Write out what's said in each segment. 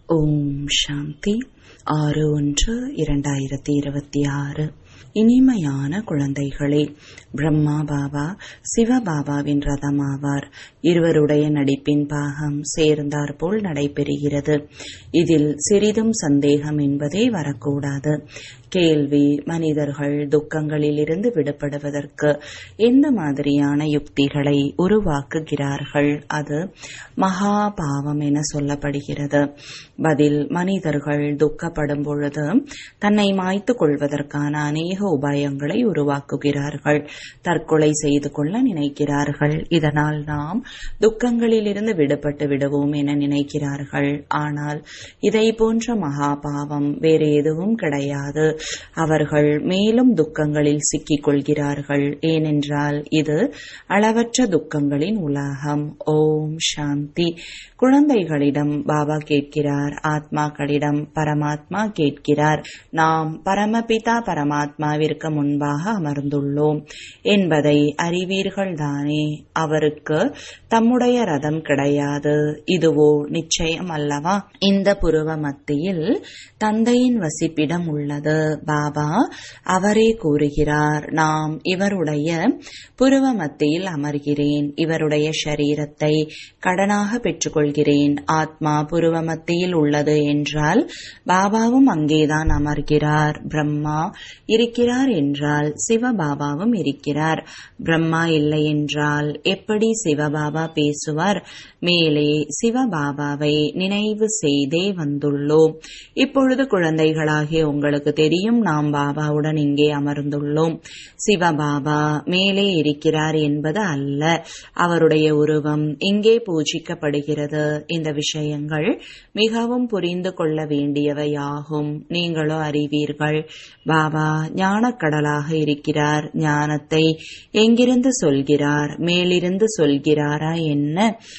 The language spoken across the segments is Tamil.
ஓம் சாந்தி ஆறு ஒன்று இரண்டாயிரத்தி இருபத்தி ஆறு இனிமையான குழந்தைகளே பிரம்மா பாபா சிவபாபாவின் ரதமாவார் இருவருடைய நடிப்பின் பாகம் சேர்ந்தார் போல் நடைபெறுகிறது இதில் சிறிதும் சந்தேகம் என்பதே வரக்கூடாது கேள்வி மனிதர்கள் துக்கங்களில் இருந்து விடுபடுவதற்கு எந்த மாதிரியான யுக்திகளை உருவாக்குகிறார்கள் அது மகா பாவம் என சொல்லப்படுகிறது பதில் மனிதர்கள் துக்கப்படும் பொழுது தன்னை மாய்த்து கொள்வதற்கான அநேக உபாயங்களை உருவாக்குகிறார்கள் தற்கொலை செய்து கொள்ள நினைக்கிறார்கள் இதனால் நாம் துக்கங்களில் இருந்து விடுபட்டு விடுவோம் என நினைக்கிறார்கள் ஆனால் இதை போன்ற மகா பாவம் வேறு எதுவும் கிடையாது அவர்கள் மேலும் துக்கங்களில் சிக்கிக் கொள்கிறார்கள் ஏனென்றால் இது அளவற்ற துக்கங்களின் உலகம் ஓம் சாந்தி குழந்தைகளிடம் பாபா கேட்கிறார் ஆத்மாக்களிடம் பரமாத்மா கேட்கிறார் நாம் பரமபிதா பரமாத்மாவிற்கு முன்பாக அமர்ந்துள்ளோம் என்பதை அறிவீர்கள் தானே அவருக்கு தம்முடைய ரதம் கிடையாது இதுவோ நிச்சயம் அல்லவா இந்த புருவ மத்தியில் தந்தையின் வசிப்பிடம் உள்ளது பாபா அவரே கூறுகிறார் நாம் இவருடைய புருவ மத்தியில் அமர்கிறேன் இவருடைய சரீரத்தை கடனாக பெற்றுக்கொள்கிறேன் ஆத்மா புருவ மத்தியில் உள்ளது என்றால் பாபாவும் அங்கேதான் அமர்கிறார் பிரம்மா இருக்கிறார் என்றால் சிவபாபாவும் இருக்கிறார் பிரம்மா இல்லை என்றால் எப்படி சிவபாபா பேசுவார் மேலே சிவபாபாவை நினைவு செய்தே வந்துள்ளோம் இப்பொழுது குழந்தைகளாகிய உங்களுக்கு தெரியும் நாம் பாபாவுடன் இங்கே அமர்ந்துள்ளோம் சிவபாபா மேலே இருக்கிறார் என்பது அல்ல அவருடைய உருவம் இங்கே பூஜிக்கப்படுகிறது இந்த விஷயங்கள் மிகவும் புரிந்து கொள்ள வேண்டியவையாகும் நீங்களோ அறிவீர்கள் பாபா ஞானக்கடலாக இருக்கிறார் ஞானத்தை எங்கிருந்து சொல்கிறார் மேலிருந்து சொல்கிறாரா என்ன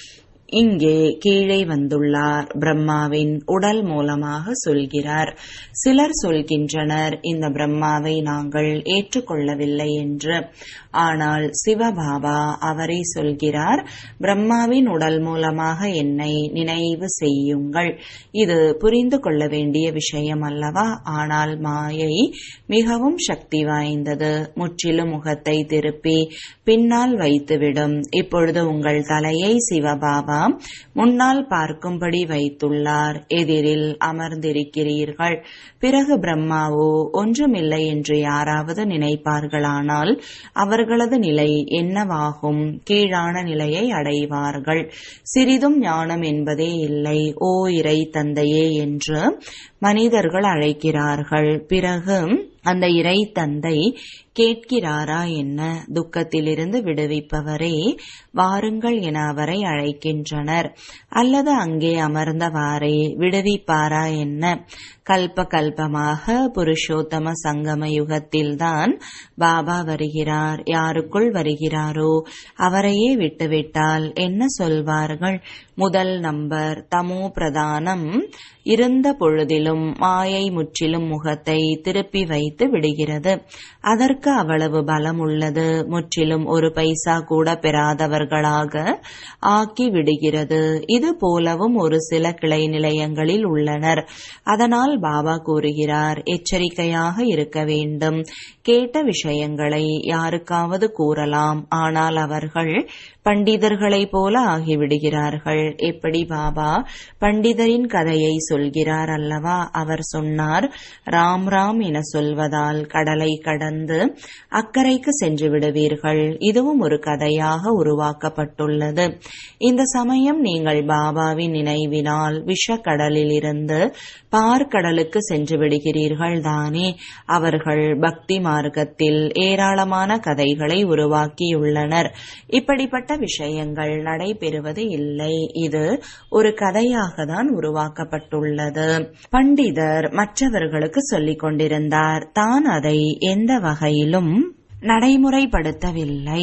இங்கே கீழே வந்துள்ளார் பிரம்மாவின் உடல் மூலமாக சொல்கிறார் சிலர் சொல்கின்றனர் இந்த பிரம்மாவை நாங்கள் ஏற்றுக்கொள்ளவில்லை என்று ஆனால் சிவபாபா அவரை சொல்கிறார் பிரம்மாவின் உடல் மூலமாக என்னை நினைவு செய்யுங்கள் இது புரிந்து கொள்ள வேண்டிய விஷயம் அல்லவா ஆனால் மாயை மிகவும் சக்தி வாய்ந்தது முற்றிலும் முகத்தை திருப்பி பின்னால் வைத்துவிடும் இப்பொழுது உங்கள் தலையை சிவபாபா முன்னால் பார்க்கும்படி வைத்துள்ளார் எதிரில் அமர்ந்திருக்கிறீர்கள் பிறகு பிரம்மாவோ ஒன்றுமில்லை என்று யாராவது நினைப்பார்களானால் அவர்களது நிலை என்னவாகும் கீழான நிலையை அடைவார்கள் சிறிதும் ஞானம் என்பதே இல்லை ஓ இறை தந்தையே என்று மனிதர்கள் அழைக்கிறார்கள் பிறகு அந்த இறை தந்தை கேட்கிறாரா என்ன துக்கத்திலிருந்து விடுவிப்பவரே வாருங்கள் என அவரை அழைக்கின்றனர் அல்லது அங்கே அமர்ந்தவாறே விடுவிப்பாரா என்ன கல்ப கல்பமாக புருஷோத்தம சங்கம யுகத்தில்தான் பாபா வருகிறார் யாருக்குள் வருகிறாரோ அவரையே விட்டுவிட்டால் என்ன சொல்வார்கள் முதல் நம்பர் தமோ பிரதானம் இருந்த பொழுதிலும் மாயை முற்றிலும் முகத்தை திருப்பி வைத்து விடுகிறது அதற்கு அவ்வளவு பலம் உள்ளது முற்றிலும் ஒரு பைசா கூட பெறாதவர்களாக ஆக்கி விடுகிறது இது போலவும் ஒரு சில கிளை நிலையங்களில் உள்ளனர் அதனால் பாபா கூறுகிறார் எச்சரிக்கையாக இருக்க வேண்டும் கேட்ட விஷயங்களை யாருக்காவது கூறலாம் ஆனால் அவர்கள் பண்டிதர்களைப் போல ஆகிவிடுகிறார்கள் எப்படி பாபா பண்டிதரின் கதையை சொல்கிறார் அல்லவா அவர் சொன்னார் ராம் ராம் என சொல்வதால் கடலை கடந்து அக்கறைக்கு சென்று விடுவீர்கள் இதுவும் ஒரு கதையாக உருவாக்கப்பட்டுள்ளது இந்த சமயம் நீங்கள் பாபாவின் நினைவினால் விஷக்கடலில் இருந்து பார்க்கடலுக்கு சென்று விடுகிறீர்கள் தானே அவர்கள் பக்தி மார்க்கத்தில் ஏராளமான கதைகளை உருவாக்கியுள்ளனர் இப்படிப்பட்ட விஷயங்கள் நடைபெறுவது இல்லை இது ஒரு கதையாக தான் உருவாக்கப்பட்டுள்ளது பண்டிதர் மற்றவர்களுக்கு சொல்லிக் கொண்டிருந்தார் தான் அதை எந்த வகையிலும் நடைமுறைப்படுத்தவில்லை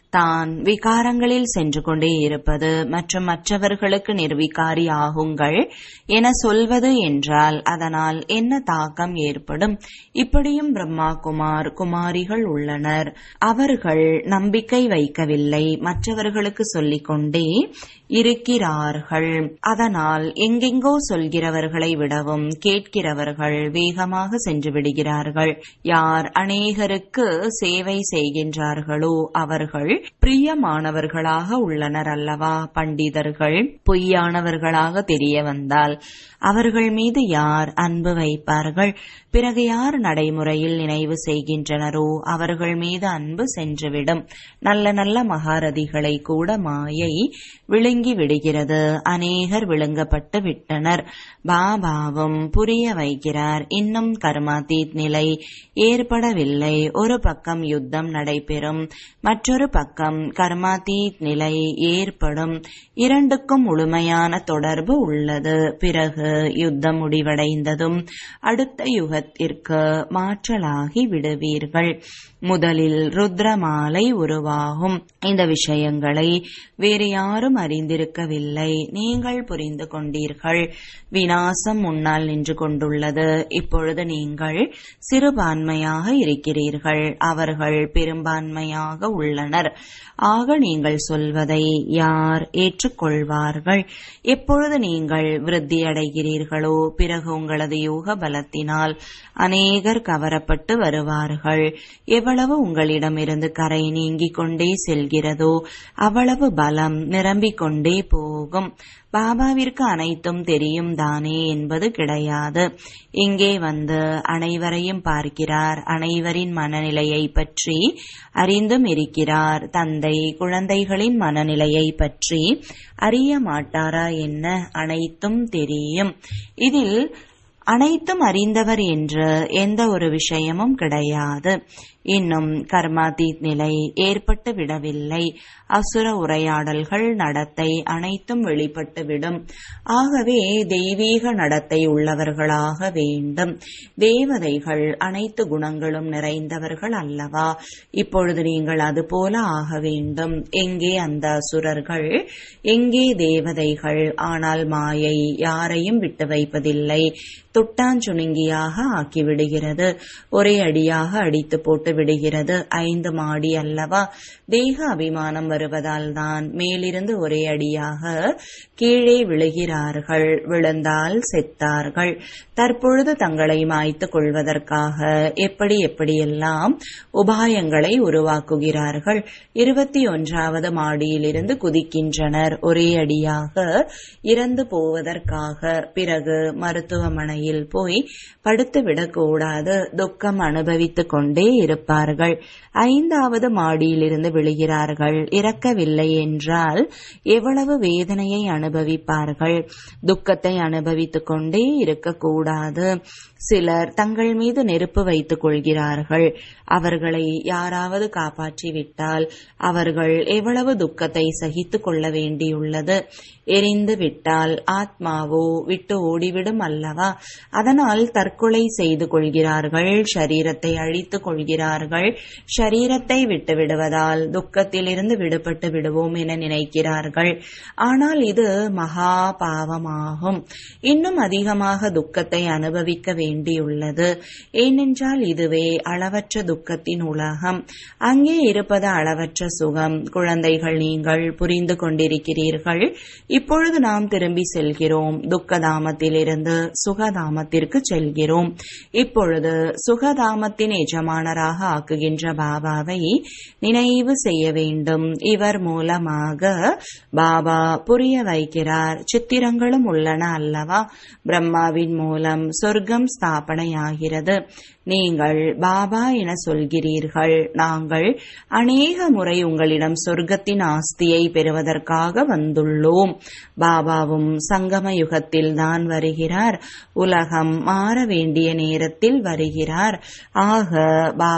தான் விகாரங்களில் சென்று கொண்டே இருப்பது மற்றும் மற்றவர்களுக்கு நிர்விகாரி ஆகுங்கள் என சொல்வது என்றால் அதனால் என்ன தாக்கம் ஏற்படும் இப்படியும் பிரம்மா குமார் குமாரிகள் உள்ளனர் அவர்கள் நம்பிக்கை வைக்கவில்லை மற்றவர்களுக்கு சொல்லிக் கொண்டே இருக்கிறார்கள் அதனால் எங்கெங்கோ சொல்கிறவர்களை விடவும் கேட்கிறவர்கள் வேகமாக சென்று விடுகிறார்கள் யார் அநேகருக்கு சேவை செய்கின்றார்களோ அவர்கள் பிரியமானவர்களாக உள்ளனர் அல்லவா பண்டிதர்கள் பொய்யானவர்களாக தெரிய வந்தால் அவர்கள் மீது யார் அன்பு வைப்பார்கள் பிறகு யார் நடைமுறையில் நினைவு செய்கின்றனரோ அவர்கள் மீது அன்பு சென்றுவிடும் நல்ல நல்ல மகாரதிகளை கூட மாயை விழுங்கி விடுகிறது அநேகர் விழுங்கப்பட்டு விட்டனர் பாபாவும் புரிய வைக்கிறார் இன்னும் கர்மாதீத் நிலை ஏற்படவில்லை ஒரு பக்கம் யுத்தம் நடைபெறும் மற்றொரு பக்கம் கர்மாதீத் நிலை ஏற்படும் இரண்டுக்கும் முழுமையான தொடர்பு உள்ளது பிறகு யுத்தம் முடிவடைந்ததும் அடுத்த யுகத்திற்கு மாற்றலாகி விடுவீர்கள் முதலில் ருத்ரமாலை உருவாகும் இந்த விஷயங்களை வேறு யாரும் அறிந்திருக்கவில்லை நீங்கள் புரிந்து கொண்டீர்கள் வினாசம் முன்னால் நின்று கொண்டுள்ளது இப்பொழுது நீங்கள் சிறுபான்மையாக இருக்கிறீர்கள் அவர்கள் பெரும்பான்மையாக உள்ளனர் ஆக நீங்கள் சொல்வதை யார் ஏற்றுக்கொள்வார்கள் எப்பொழுது நீங்கள் விருத்தியடைகிறீர்களோ பிறகு உங்களது யோக பலத்தினால் அநேகர் கவரப்பட்டு வருவார்கள் எவ்வளவு உங்களிடமிருந்து கரை நீங்கிக் கொண்டே செல்கிறதோ அவ்வளவு பலம் நிரம்பிக் கொண்டே போகும் பாபாவிற்கு அனைத்தும் தெரியும் தானே என்பது கிடையாது இங்கே வந்து அனைவரையும் பார்க்கிறார் அனைவரின் மனநிலையை பற்றி அறிந்தும் இருக்கிறார் தந்தை குழந்தைகளின் மனநிலையை பற்றி அறிய மாட்டாரா என்ன அனைத்தும் தெரியும் இதில் அனைத்தும் அறிந்தவர் என்று எந்த ஒரு விஷயமும் கிடையாது இன்னும் கர்மாதீத் நிலை ஏற்பட்டு விடவில்லை அசுர உரையாடல்கள் நடத்தை அனைத்தும் வெளிப்பட்டுவிடும் ஆகவே தெய்வீக நடத்தை உள்ளவர்களாக வேண்டும் தேவதைகள் அனைத்து குணங்களும் நிறைந்தவர்கள் அல்லவா இப்பொழுது நீங்கள் அதுபோல ஆக வேண்டும் எங்கே அந்த அசுரர்கள் எங்கே தேவதைகள் ஆனால் மாயை யாரையும் விட்டு வைப்பதில்லை துட்டாஞ்சுணுங்கியாக ஆக்கிவிடுகிறது ஒரே அடியாக அடித்து போட்டு விடுகிறது ஐந்து மாடி அல்லவா தேக அபிமானம் வருவதால் தான் மேலிருந்து ஒரே அடியாக கீழே விழுகிறார்கள் விழுந்தால் செத்தார்கள் தற்பொழுது தங்களை மாய்த்து கொள்வதற்காக எப்படி எப்படியெல்லாம் உபாயங்களை உருவாக்குகிறார்கள் இருபத்தி ஒன்றாவது மாடியிலிருந்து குதிக்கின்றனர் ஒரே அடியாக இறந்து போவதற்காக பிறகு மருத்துவமனையில் போய் படுத்து விடக்கூடாது துக்கம் அனுபவித்துக் கொண்டே இருப்பார்கள் ஐந்தாவது மாடியிலிருந்து விழுகிறார்கள் இறக்கவில்லை என்றால் எவ்வளவு வேதனையை அனுபவிப்பார்கள் துக்கத்தை அனுபவித்துக் கொண்டே இருக்கக்கூடாது சிலர் தங்கள் மீது நெருப்பு வைத்துக் கொள்கிறார்கள் அவர்களை யாராவது காப்பாற்றிவிட்டால் அவர்கள் எவ்வளவு துக்கத்தை சகித்துக் கொள்ள வேண்டியுள்ளது எரிந்து விட்டால் ஆத்மாவோ விட்டு ஓடிவிடும் அல்லவா அதனால் தற்கொலை செய்து கொள்கிறார்கள் ஷரீரத்தை அழித்துக் கொள்கிறார்கள் ஷரீரத்தை விட்டு விடுவதால் துக்கத்திலிருந்து விடுபட்டு விடுவோம் என நினைக்கிறார்கள் ஆனால் இது மகா பாவமாகும் இன்னும் அதிகமாக துக்கத்தை அனுபவிக்க வேண்டியுள்ளது ஏனென்றால் இதுவே அளவற்ற துக்கத்தின் உலகம் அங்கே இருப்பது அளவற்ற சுகம் குழந்தைகள் நீங்கள் புரிந்து கொண்டிருக்கிறீர்கள் இப்பொழுது நாம் திரும்பி செல்கிறோம் துக்கதாமத்திலிருந்து சுகதாமத்திற்கு செல்கிறோம் இப்பொழுது சுகதாமத்தின் எஜமானராக ஆக்குகின்ற பாபாவை நினைவு செய்ய வேண்டும் இவர் மூலமாக பாபா புரிய வைக்கிறார் சித்திரங்களும் உள்ளன அல்லவா பிரம்மாவின் மூலம் சொர்க்கம் ஸ்தாபனையாகிறது நீங்கள் பாபா என சொல்கிறீர்கள் நாங்கள் அநேக முறை உங்களிடம் சொர்க்கத்தின் ஆஸ்தியை பெறுவதற்காக வந்துள்ளோம் பாபாவும் சங்கம யுகத்தில் தான் வருகிறார் உலகம் மாற வேண்டிய நேரத்தில் வருகிறார் ஆக பாபா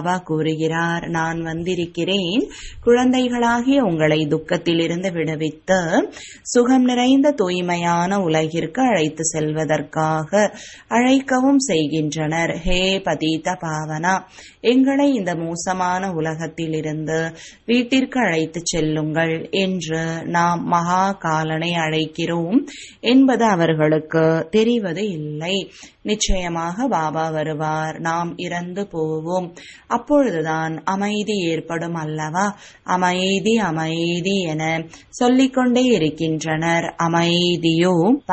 பாபா கூறுகிறார் நான் வந்திருக்கிறேன் குழந்தைகளாகிய உங்களை துக்கத்திலிருந்து விடுவித்து சுகம் நிறைந்த தூய்மையான உலகிற்கு அழைத்து செல்வதற்காக அழைக்கவும் செய்கின்றனர் ஹே பதீத பாவனா எங்களை இந்த மோசமான உலகத்திலிருந்து வீட்டிற்கு அழைத்து செல்லுங்கள் என்று நாம் மகா காலனை அழைக்கிறோம் என்பது அவர்களுக்கு தெரிவது இல்லை நிச்சயமாக பாபா வருவார் நாம் இறந்து போவோம் அப்பொழுதுதான் அமைதி ஏற்படும் அல்லவா அமைதி அமைதி என சொல்லிக்கொண்டே இருக்கின்றனர் அமைதியோ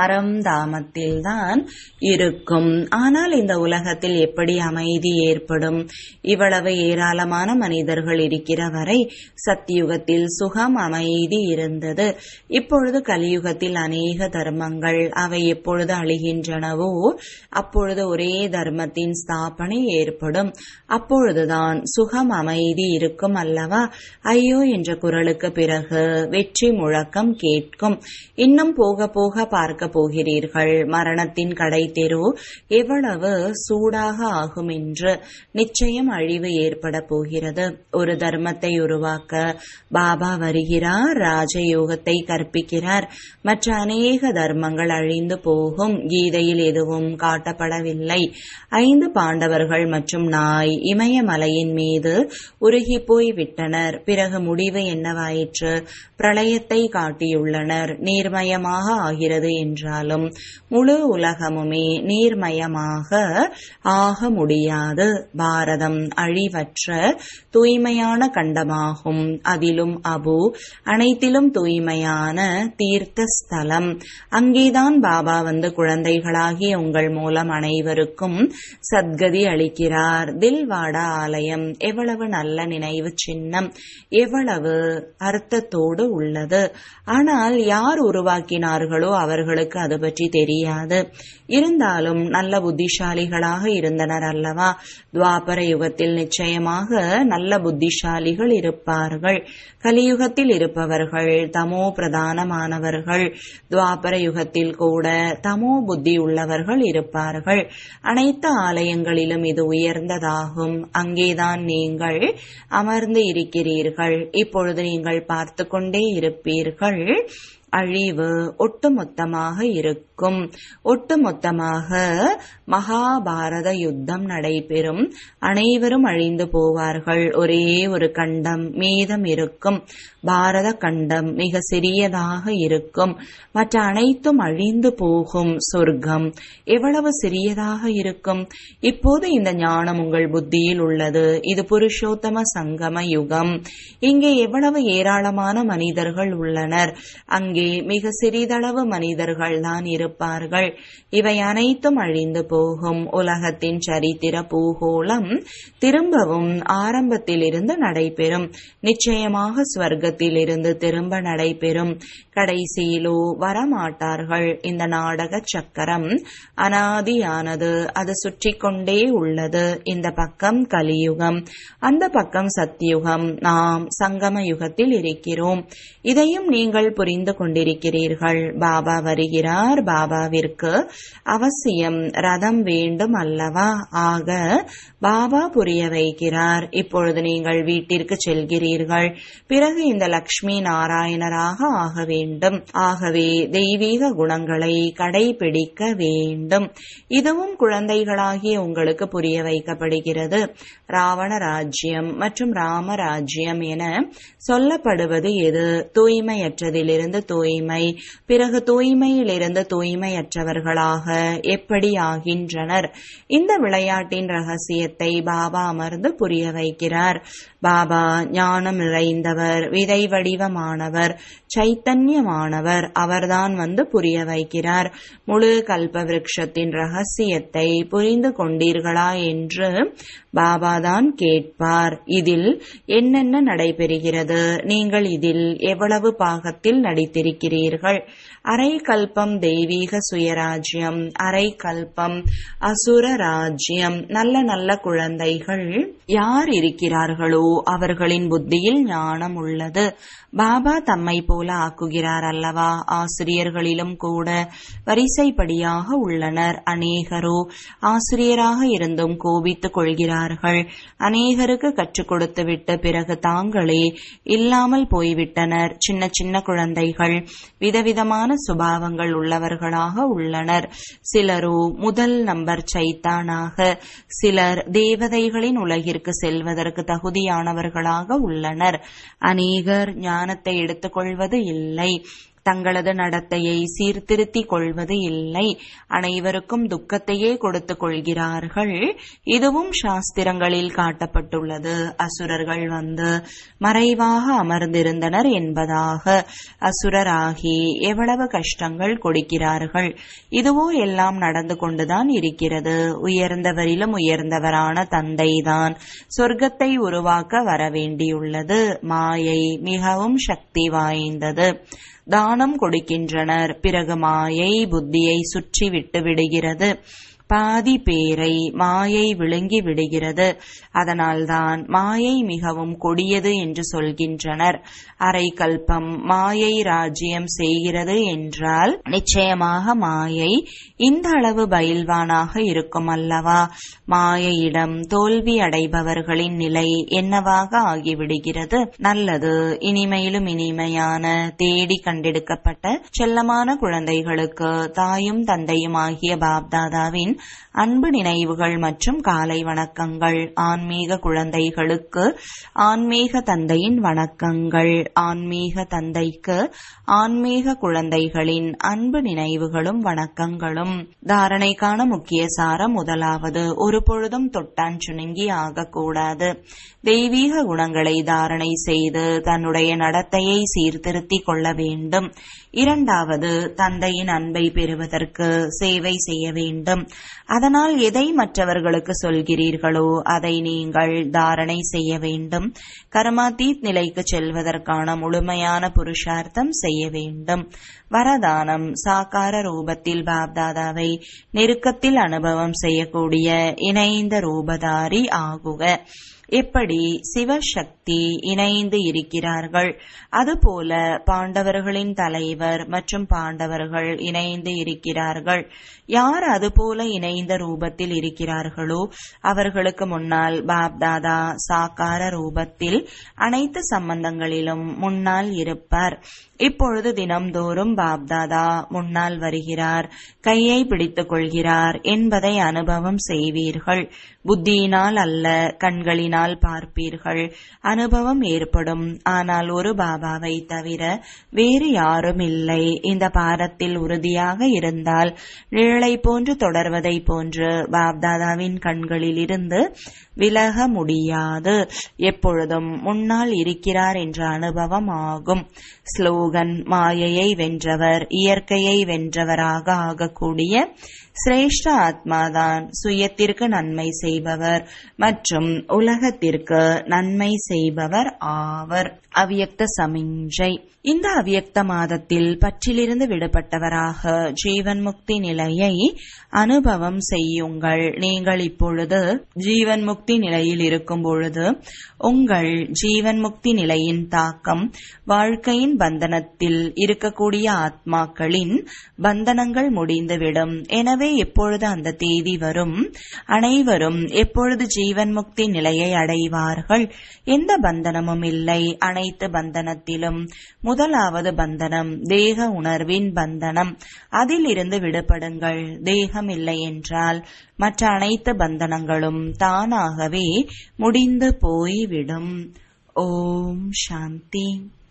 பரம்தாமத்தில்தான் இருக்கும் ஆனால் இந்த உலகத்தில் எப்படி அமைதி ஏற்படும் இவ்வளவு ஏராளமான மனிதர்கள் இருக்கிற வரை சத்தியுகத்தில் சுகம் அமைதி இருந்தது இப்பொழுது கலியுகத்தில் அநேக தர்மங்கள் அவை எப்பொழுது அழிகின்றனவோ அப்பொழுது ஒரே தர்மத்தின் ஸ்தாபனை ஏற்படும் அப்பொழுதுதான் சுகம் அமைதி இருக்கும் அல்லவா ஐயோ என்ற குரலுக்கு பிறகு வெற்றி முழக்கம் கேட்கும் இன்னும் போக போக பார்க்க போகிறீர்கள் மரணத்தின் கடை தெரு எவ்வளவு சூடாக ஆகும் என்று நிச்சயம் அழிவு ஏற்பட போகிறது ஒரு தர்மத்தை உருவாக்க பாபா வருகிறார் ராஜயோகத்தை கற்பிக்கிறார் மற்ற அநேக தர்மங்கள் அழிந்து போகும் கீதையில் எதுவும் காட்டப்படவில்லை ஐந்து பாண்டவர்கள் மற்றும் நாய் இமயமலையின் மீது உருகி போய் விட்டனர் பிறகு முடிவு என்னவாயிற்று பிரளயத்தை காட்டியுள்ளனர் நீர்மயமாக ஆகிறது என்றாலும் முழு உலகமுமே நீர்மயமாக ஆக முடியாது பாரதம் அழிவற்ற தூய்மையான கண்டமாகும் அதிலும் அபு அனைத்திலும் தூய்மையான தீர்த்த ஸ்தலம் அங்கேதான் பாபா வந்து குழந்தைகளாகிய உங்கள் மூலம் அனைவருக்கும் சத்கதி அளிக்கிறார் தில்வாடா ஆலயம் எவ்வளவு நல்ல நினைவு சின்னம் எவ்வளவு அர்த்தத்தோடு உள்ளது ஆனால் யார் உருவாக்கினார்களோ அவர்களுக்கு அது பற்றி தெரியாது இருந்தாலும் நல்ல புத்திசாலிகளாக இருந்தனர் அல்லவா துவாபர யுகத்தில் நிச்சயமாக நல்ல புத்திசாலிகள் இருப்பார்கள் கலியுகத்தில் இருப்பவர்கள் தமோ பிரதானமானவர்கள் துவாபர யுகத்தில் கூட தமோ புத்தி உள்ளவர்கள் இருப்பார்கள் அனைத்து ஆலயங்களிலும் இது உயர்ந்ததாகும் அங்கேதான் நீங்கள் அமர்ந்து இருக்கிறீர்கள் இப்பொழுது நீங்கள் பார்த்து கொண்டே இருப்பீர்கள் அழிவு ஒட்டுமொத்தமாக இருக்கும் ஒட்டுமொத்தமாக மகாபாரத யுத்தம் நடைபெறும் அனைவரும் அழிந்து போவார்கள் ஒரே ஒரு கண்டம் மீதம் இருக்கும் பாரத கண்டம் மிக சிறியதாக இருக்கும் மற்ற அனைத்தும் அழிந்து போகும் சொர்க்கம் எவ்வளவு சிறியதாக இருக்கும் இப்போது இந்த ஞானம் உங்கள் புத்தியில் உள்ளது இது புருஷோத்தம சங்கம யுகம் இங்கே எவ்வளவு ஏராளமான மனிதர்கள் உள்ளனர் அங்கே மிக சிறிதளவு மனிதர்கள் தான் இருப்பார்கள் இவை அனைத்தும் அழிந்து போகும் உலகத்தின் சரித்திர பூகோளம் திரும்பவும் ஆரம்பத்திலிருந்து நடைபெறும் நிச்சயமாக ஸ்வர்க்கத்திலிருந்து திரும்ப நடைபெறும் கடைசியிலோ வரமாட்டார்கள் இந்த நாடக சக்கரம் அனாதியானது அது சுற்றி கொண்டே உள்ளது இந்த பக்கம் கலியுகம் அந்த பக்கம் சத்தியுகம் நாம் சங்கம யுகத்தில் இருக்கிறோம் இதையும் நீங்கள் புரிந்து கொண்டிருக்கிறீர்கள் பாபா வருகிறார் பாபாவிற்கு அவசியம் ரதம் வேண்டும் அல்லவா ஆக பாபா புரிய வைக்கிறார் இப்பொழுது நீங்கள் வீட்டிற்கு செல்கிறீர்கள் பிறகு இந்த லக்ஷ்மி நாராயணராக ஆக வேண்டும் ஆகவே தெய்வீக குணங்களை கடைபிடிக்க வேண்டும் இதுவும் குழந்தைகளாகிய உங்களுக்கு புரிய வைக்கப்படுகிறது ராவண ராஜ்யம் மற்றும் ராம ராஜ்யம் என சொல்லப்படுவது எது தூய்மையற்றதிலிருந்து தூய்மை பிறகு தூய்மையிலிருந்து தூய்மையற்றவர்களாக எப்படி ஆகின்றனர் இந்த விளையாட்டின் ரகசியத்தை பாபா அமர்ந்து புரிய வைக்கிறார் பாபா ஞானம் நிறைந்தவர் விதை வடிவமானவர் சைத்தன்யமானவர் அவர்தான் வந்து புரிய வைக்கிறார் முழு கல்ப விருட்சத்தின் ரகசியத்தை புரிந்து கொண்டீர்களா என்று பாபாதான் கேட்பார் இதில் என்னென்ன நடைபெறுகிறது நீங்கள் இதில் எவ்வளவு பாகத்தில் நடித்திருக்கிறீர்கள் அரை கல்பம் தெய்வீக தெய்வீக சுயராஜ்யம் அரை கல்பம் அசுர ராஜ்யம் நல்ல நல்ல குழந்தைகள் யார் இருக்கிறார்களோ அவர்களின் புத்தியில் ஞானம் உள்ளது பாபா தம்மை போல ஆக்குகிறார் அல்லவா ஆசிரியர்களிலும் கூட வரிசைப்படியாக உள்ளனர் அநேகரோ ஆசிரியராக இருந்தும் கோபித்துக் கொள்கிறார்கள் அநேகருக்கு கற்றுக் கொடுத்துவிட்டு பிறகு தாங்களே இல்லாமல் போய்விட்டனர் சின்ன சின்ன குழந்தைகள் விதவிதமான சுபாவங்கள் உள்ளவர்களாக உள்ளனர் சிலரோ முதல் நம்பர் சைத்தானாக சிலர் தேவதைகளின் உலகிற்கு செல்வதற்கு தகுதியானவர்களாக உள்ளனர் அநேகர் ஞானத்தை எடுத்துக்கொள்வது இல்லை தங்களது நடத்தையை சீர்திருத்திக் கொள்வது இல்லை அனைவருக்கும் துக்கத்தையே கொடுத்துக் கொள்கிறார்கள் இதுவும் சாஸ்திரங்களில் காட்டப்பட்டுள்ளது அசுரர்கள் வந்து மறைவாக அமர்ந்திருந்தனர் என்பதாக அசுரராகி எவ்வளவு கஷ்டங்கள் கொடுக்கிறார்கள் இதுவோ எல்லாம் நடந்து கொண்டுதான் இருக்கிறது உயர்ந்தவரிலும் உயர்ந்தவரான தந்தைதான் சொர்க்கத்தை உருவாக்க வரவேண்டியுள்ளது மாயை மிகவும் சக்தி வாய்ந்தது தானம் கொடுக்கின்றனர் பிறகு மாயை புத்தியை சுற்றி விட்டு விடுகிறது பாதி பேரை மாயை விழுங்கி விடுகிறது அதனால்தான் மாயை மிகவும் கொடியது என்று சொல்கின்றனர் அரை கல்பம் மாயை ராஜ்யம் செய்கிறது என்றால் நிச்சயமாக மாயை இந்த அளவு பயில்வானாக இருக்கும் அல்லவா மாயையிடம் தோல்வி அடைபவர்களின் நிலை என்னவாக ஆகிவிடுகிறது நல்லது இனிமையிலும் இனிமையான தேடி கண்டெடுக்கப்பட்ட செல்லமான குழந்தைகளுக்கு தாயும் தந்தையும் ஆகிய பாப்தாதாவின் அன்பு நினைவுகள் மற்றும் காலை வணக்கங்கள் ஆன்மீக குழந்தைகளுக்கு ஆன்மீக தந்தையின் வணக்கங்கள் ஆன்மீக தந்தைக்கு ஆன்மீக குழந்தைகளின் அன்பு நினைவுகளும் வணக்கங்களும் தாரணைக்கான முக்கிய சாரம் முதலாவது ஒரு பொழுதும் தொட்டான் சுணுங்கி ஆகக்கூடாது தெய்வீக குணங்களை தாரணை செய்து தன்னுடைய நடத்தையை சீர்திருத்திக் கொள்ள வேண்டும் இரண்டாவது தந்தையின் அன்பை பெறுவதற்கு சேவை செய்ய வேண்டும் அதனால் எதை மற்றவர்களுக்கு சொல்கிறீர்களோ அதை நீங்கள் தாரணை செய்ய வேண்டும் கர்மாதீத் நிலைக்கு செல்வதற்கான முழுமையான புருஷார்த்தம் செய்ய வேண்டும் வரதானம் சாக்கார ரூபத்தில் பாப்தாதாவை நெருக்கத்தில் அனுபவம் செய்யக்கூடிய இணைந்த ரூபதாரி ஆகுக எப்படி சிவசக்தி இணைந்து இருக்கிறார்கள் அதுபோல பாண்டவர்களின் தலைவர் மற்றும் பாண்டவர்கள் இணைந்து இருக்கிறார்கள் யார் அதுபோல இணைந்த ரூபத்தில் இருக்கிறார்களோ அவர்களுக்கு முன்னால் பாப்தாதா சாக்கார ரூபத்தில் அனைத்து சம்பந்தங்களிலும் முன்னால் இருப்பார் இப்பொழுது தினம்தோறும் பாப்தாதா முன்னால் வருகிறார் கையை பிடித்துக் கொள்கிறார் என்பதை அனுபவம் செய்வீர்கள் புத்தியினால் அல்ல கண்களினால் பார்ப்பீர்கள் அனுபவம் ஏற்படும் ஆனால் ஒரு பாபாவை தவிர வேறு யாரும் இல்லை இந்த பாரத்தில் உறுதியாக இருந்தால் நிழலை போன்று தொடர்வதை போன்று பாப்தாதாவின் கண்களில் இருந்து விலக முடியாது எப்பொழுதும் முன்னால் இருக்கிறார் என்ற அனுபவம் ஆகும் ஸ்லோகன் மாயையை வென்றவர் இயற்கையை வென்றவராக ஆகக்கூடிய சிரேஷ்ட ஆத்மாதான் சுயத்திற்கு நன்மை செய்பவர் மற்றும் உலகத்திற்கு நன்மை செய்பவர் ஆவர் அவ்யக்த சமிஞ்சை இந்த அவ்யக்த மாதத்தில் பற்றிலிருந்து விடுபட்டவராக ஜீவன் முக்தி நிலையை அனுபவம் செய்யுங்கள் நீங்கள் இப்பொழுது ஜீவன் முக்தி நிலையில் இருக்கும் பொழுது உங்கள் ஜீவன் முக்தி நிலையின் தாக்கம் வாழ்க்கையின் பந்தனத்தில் இருக்கக்கூடிய ஆத்மாக்களின் பந்தனங்கள் முடிந்துவிடும் எனவே எப்பொழுது அந்த தேதி வரும் அனைவரும் எப்பொழுது ஜீவன் முக்தி நிலையை அடைவார்கள் எந்த பந்தனமும் இல்லை அனைத்து பந்தனத்திலும் முதலாவது பந்தனம் தேக உணர்வின் பந்தனம் அதில் இருந்து விடுபடுங்கள் தேகம் இல்லை என்றால் மற்ற அனைத்து பந்தனங்களும் தானாகவே முடிந்து போய்விடும் ஓம் சாந்தி